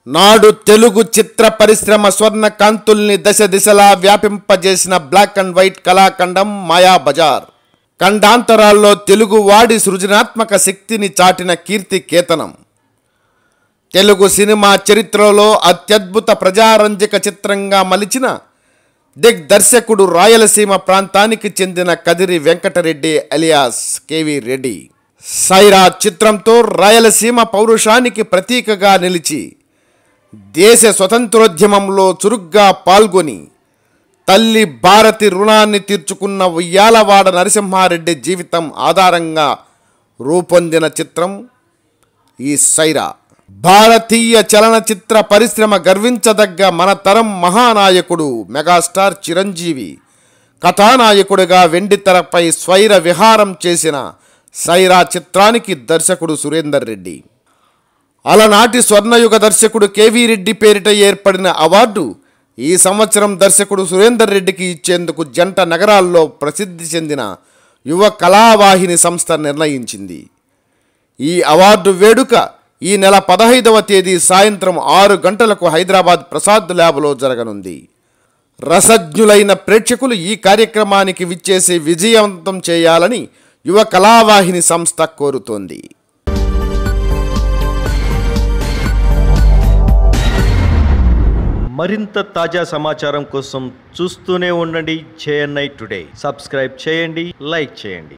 నాడు తెలుగు చిత్ర పరిశ్రమ స్వర్ణ కాంతుల్ని దశ దిశలా వ్యాపింపజేసిన బ్లాక్ అండ్ వైట్ కళాఖండం మాయాబజార్ ఖండాంతరాల్లో తెలుగు వాడి సృజనాత్మక శక్తిని చాటిన కీర్తి కేతనం తెలుగు సినిమా చరిత్రలో అత్యద్భుత ప్రజారంజక చిత్రంగా మలిచిన దిగ్దర్శకుడు రాయలసీమ ప్రాంతానికి చెందిన కదిరి వెంకటరెడ్డి అలియాస్ కేవి రెడ్డి సైరా చిత్రంతో రాయలసీమ పౌరుషానికి ప్రతీకగా నిలిచి దేశ స్వతంత్రోద్యమంలో చురుగ్గా పాల్గొని తల్లి భారతి రుణాన్ని తీర్చుకున్న ఉయ్యాలవాడ నరసింహారెడ్డి జీవితం ఆధారంగా రూపొందిన చిత్రం ఈ సైరా భారతీయ చలనచిత్ర పరిశ్రమ గర్వించదగ్గ మన తరం మహానాయకుడు మెగాస్టార్ చిరంజీవి కథానాయకుడిగా వెండితెరపై స్వైర విహారం చేసిన సైరా చిత్రానికి దర్శకుడు సురేందర్ రెడ్డి అలనాటి స్వర్ణయుగ దర్శకుడు కేవీ రెడ్డి పేరిట ఏర్పడిన అవార్డు ఈ సంవత్సరం దర్శకుడు సురేందర్ రెడ్డికి ఇచ్చేందుకు జంట నగరాల్లో ప్రసిద్ధి చెందిన యువ కళావాహిని సంస్థ నిర్ణయించింది ఈ అవార్డు వేడుక ఈ నెల పదహైదవ తేదీ సాయంత్రం ఆరు గంటలకు హైదరాబాద్ ప్రసాద్ ల్యాబ్లో జరగనుంది రసజ్ఞులైన ప్రేక్షకులు ఈ కార్యక్రమానికి విచ్చేసి విజయవంతం చేయాలని యువ కళావాహిని సంస్థ కోరుతోంది మరింత తాజా సమాచారం కోసం చూస్తూనే ఉండండి జేఎన్ఐ టుడే సబ్స్క్రైబ్ చేయండి లైక్ చేయండి